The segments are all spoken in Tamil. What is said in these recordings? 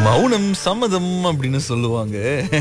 மௌனம் சம்மதம் அப்படின்னு சொல்லுவாங்க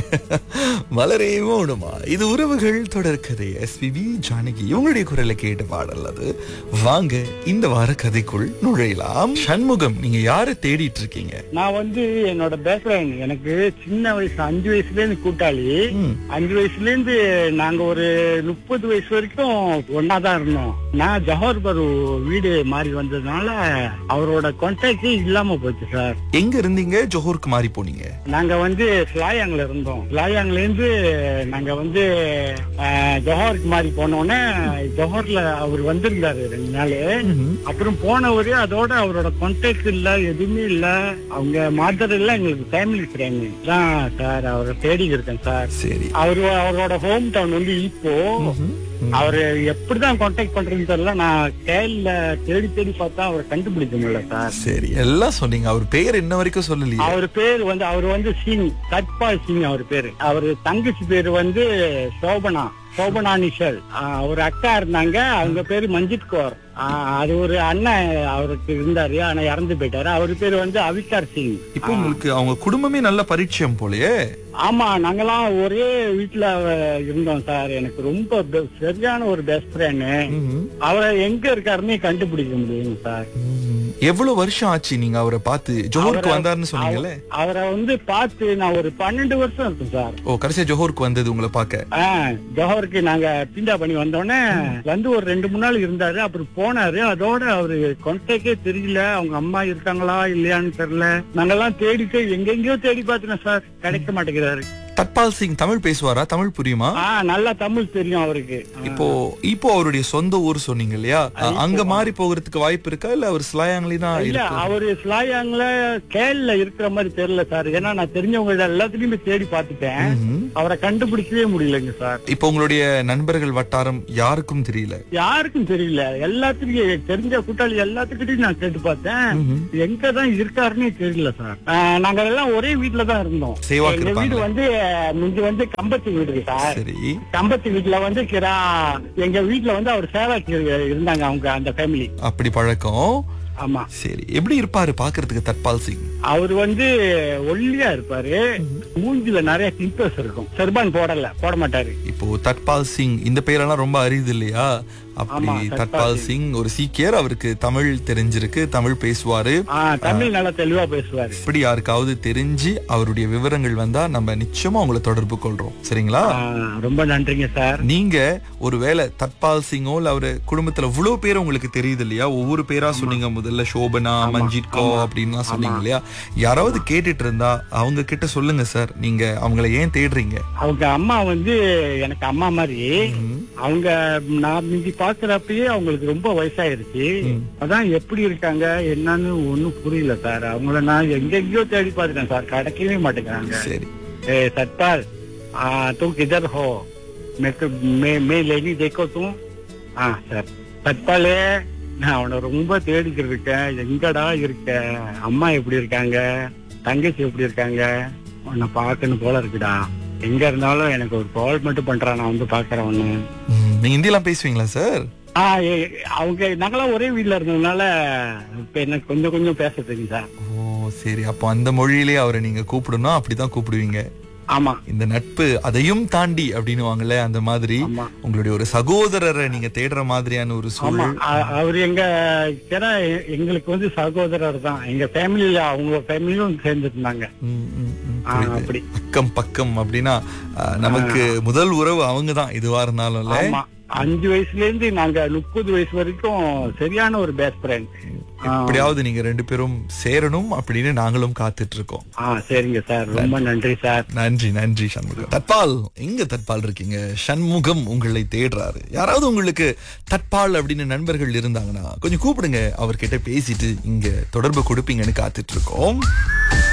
மலரே மௌனமா இது உறவுகள் தொடர்கதை எஸ்பிபி ஜானகி இவங்களுடைய குரலை கேட்டு பாடல் அது வாங்க இந்த வார கதைக்குள் நுழையலாம் சண்முகம் நீங்க யாரை தேடிட்டு இருக்கீங்க நான் வந்து என்னோட பேக்ரவுண்ட் எனக்கு சின்ன வயசு அஞ்சு வயசுல இருந்து கூட்டாளி ம். அஞ்சு வயசுல இருந்து நாங்க ஒரு முப்பது வயசு வரைக்கும் ஒன்னாதான் இருந்தோம் நான் ஜவஹர் பரு வீடு மாறி வந்ததுனால அவரோட கான்டாக்டே இல்லாம போச்சு சார் எங்க இருந்தீங்க ஜோஹருக்கு மாறி போனீங்க நாங்க வந்து ஸ்லாயாங்ல இருந்தோம் ஸ்லாயாங்ல இருந்து நாங்க வந்து அஹ், ஜோஹருக்கு மாறி போனோடனே ஜோஹர்ல அவர் வந்திருந்தாரு ரெண்டு நாள் ம்ஹும். அப்புறம் போனவரு அதோட அவரோட கான்டாக்ட் இல்ல எதுவுமே இல்ல அவங்க மாதர் இல்ல எங்களுக்கு ஃபேமிலி ஃப்ரெண்ட் தான் சார் அவரை தேடி இருக்கேன் சார் சரி அவரு அவரோட ஹோம் டவுன் வந்து இப்போ ம்ஹும். ம். அவரு எப்படிதான் கான்டாக்ட் பண்றதுன்னு தெரியல நான் கேள்ல தேடி தேடி பார்த்தா அவரை கண்டுபிடிக்க முடியல சார் சரி எல்லாம் சொன்னீங்க அவர் பெயர் இன்ன வரைக்கும் சொல்லலையே அவர் பேர் வந்து அவர் வந்து சிங் சத்பால் சிங் அவர் பேரு அவரு தங்கச்சி பேரு வந்து சோபனா சோபனா நிஷல் ஆஹ் ஒரு அக்கா இருந்தாங்க அவங்க பேரு மஞ்சித் கௌர் ஆஹ் அது ஒரு அண்ணன் அவருக்கு இருந்தாரு ஆனா இறந்து போயிட்டாரு அவர் பேரு வந்து அவிகார் சிங் இப்போ உங்களுக்கு அவங்க குடும்பமே நல்ல பரிச்சயம் போலயே ஆமா நாங்கெல்லாம் ஒரே வீட்டுல இருந்தோம் சார் எனக்கு ரொம்ப பெ- சரியான ஒரு பெஸ்ட் ஃப்ரெண்ட் ம்ஹும். அவரை எங்க இருக்காருன்னு கண்டுபிடிக்க முடியுங்க சார் ம். எவ்வளவு வருஷம் ஆச்சு நீங்க அவரை பார்த்து ஜோஹருக்கு அவரை- வந்தாருன்னு சொன்னீங்கல்ல அவரை வந்து பார்த்து நான் ஒரு பன்னெண்டு வருஷம் இருக்கும் சார் ஓ கடைசியா ஜோஹருக்கு வந்தது உங்களை பார்க்க ஆஹ் ஜோஹருக்கு நாங்க பிண்டா பண்ணி வந்தோடனே வந்து ஒரு ரெண்டு மூணு நாள் இருந்தாரு அப்புறம் போனாரு அதோட அவரு கான்டாக்டே தெரியல அவங்க அம்மா இருக்காங்களா இல்லையான்னு தெரியல நாங்கெல்லாம் தேடிட்டு எங்கெங்கயோ தேடி பார்த்துட்டோம் சார் கிடைக்க மாட்டேங்கிறாரு தட்பால் சிங் தமிழ் பேசுவாரா தமிழ் புரியுமா ஆஹ் நல்லா தமிழ் தெரியும் அவருக்கு இப்போ இப்போ அவருடைய சொந்த ஊர் சொன்னீங்க இல்லையா அ- அங்க மாறி போகிறதுக்கு வாய்ப்பு இருக்கா இல்ல அவர் ஸ்லாயாங்லி தான் இல்ல இருக்கு அவரு ஸ்லாயாங்ல கேல்ல இருக்கிற மாதிரி தெரியல சார் ஏன்னா நான் தெரிஞ்சவங்க எல்லாத்துலயுமே தேடி பார்த்துட்டேன் ம்ஹும். அவரை கண்டுபிடிக்கவே முடியலங்க சார் இப்போ உங்களுடைய நண்பர்கள் வட்டாரம் யாருக்கும் தெரியல யாருக்கும் தெரியல எல்லாத்துக்கும் தெரிஞ்ச கூட்டாளி எல்லாத்துக்கிட்டையும் நான் கேட்டு பார்த்தேன் ம்ஹும். எங்க தான் இருக்காருன்னே தெரியல சார் ஆஹ் நாங்க எல்லாம் ஒரே வீட்டுல தான் இருந்தோம் சேவாக்கு எங்க வீடு இருப்பாங்களே. வந்து முந்தி வந்து கம்பத்து வீடு சார் சரி கம்பத்து வீட்டுல வந்து கிரா எங்க வீட்டுல வந்து அவர் சேவாக்கு இருந்தாங்க அவங்க அந்த ஃபேமிலி அப்படி பழக்கம் ஆமா சரி எப்படி இருப்பாரு பாக்குறதுக்கு தட்பால் சிங் அவர் வந்து ஒல்லியா இருப்பாரு மூஞ்சில நிறைய பிம்பர்ஸ் இருக்கும் செர்பான் போடல போட மாட்டாரு இப்போ தட்பால் சிங் இந்த பேரெல்லாம் ரொம்ப அரிது இல்லையா அப்படி ஆமா, தட்பால் தட்பால் சிங் ஒரு சீக்கியர் அவருக்கு தமிழ் தெரிஞ்சிருக்கு தமிழ் பேசுவாரு ஆஹ் தமிழ் நல்லா தெளிவா பேசுவாரு இப்படி யாருக்காவது தெரிஞ்சு அவருடைய விவரங்கள் வந்தா நம்ம நிச்சயமா உங்களை தொடர்பு கொள்றோம் சரிங்களா ஆஹ் ரொம்ப நன்றிங்க சார் நீங்க ஒருவேளை தட்பால் சிங்கோ இல்ல அவரு குடும்பத்துல இவ்வளவு பேர் உங்களுக்கு தெரியுது இல்லையா ஒவ்வொரு பேரா சொன்னீங்க முதல்ல சோபனா மஞ்சித் கோ அப்படின்லாம் சொன்னீங்க இல்லையா யாராவது கேட்டுட்டு இருந்தா அவங்க கிட்ட சொல்லுங்க சார் நீங்க அவங்கள ஏன் தேடுறீங்க அவங்க அம்மா வந்து எனக்கு அம்மா மாதிரி அவங்க நான் மிஞ்சி பாக்குறப்பயே அவங்களுக்கு ரொம்ப வயசாயிருச்சு அதான் எப்படி இருக்காங்க என்னன்னு ஒண்ணும் புரியல சார் அவங்கள நான் எங்கெங்கயோ தேடி பார்த்துட்டேன் சார் கிடைக்கவே மாட்டேங்கிறாங்க சரி ए सतपाल आ, तुम किधर हो मैं तो मैं मैं लेनी देखो तुम हाँ சார் சத்பாலே நான் அவனை ரொம்ப தேடிக்கிட்டு இருக்கேன் எங்கடா இருக்க அம்மா எப்படி இருக்காங்க தங்கச்சி எப்படி இருக்காங்க உன்னை பார்க்கணும் போல இருக்குடா எங்க இருந்தாலும் எனக்கு ஒரு கால் மட்டும் பண்றான் நான் வந்து பாக்குறேன் ஒண்ணு ம், நீங்க ஹிந்திலாம் பேசுவீங்களா சார் ஆ ஏ- அவங்க நாங்களாம் ஒரே வீட்ல இருந்ததுனால இப்ப எனக்கு கொஞ்சம் கொஞ்சம் பேச தெரியும் சார் ஓ சரி அப்போ அந்த மொழியிலேயே அவரை நீங்க கூப்பிடணும் அப்படிதான் கூப்பிடுவீங்க ஆமா இந்த நட்பு அதையும் தாண்டி அப்படின்னு அந்த மாதிரி ஆமா உங்களுடைய ஒரு சகோதரரை நீங்க தேடுற மாதிரியான ஒரு ஆமா சூழல் அ- அவர் எங்க ஏன்னா எ- எங்களுக்கு வந்து சகோதரர் தான் எங்க ஃபேமிலியில அவங்க ஃபேமிலியும் சேர்ந்துருந்தாங்க ம், ம், ம், ஆ, புரியுது. அப்படி பக்கம் பக்கம் அப்படின்னா அஹ், நமக்கு முதல் உறவு அவங்க தான் இதுவா இருந்தாலும்ல ஆமா அஞ்சு வயசுல இருந்து நாங்க முப்பது வயசு வரைக்கும் சரியான ஒரு பெஸ்ட் ஃப்ரெண்ட் எப்படியாவது நீங்க ரெண்டு பேரும் சேரணும் அப்படின்னு நாங்களும் காத்துட்டு இருக்கோம் ஆ சரிங்க சார் ரொம்ப நன்றி சார் நன்றி நன்றி சண்முகம் தட்பால் எங்க தட்பால் இருக்கீங்க சண்முகம் உங்களை தேடுறாரு யாராவது உங்களுக்கு தட்பால் அப்படின்னு நண்பர்கள் இருந்தாங்கன்னா கொஞ்சம் கூப்பிடுங்க அவர்கிட்ட பேசிட்டு இங்க தொடர்பு கொடுப்பீங்கன்னு காத்துட்டு இருக்கோம்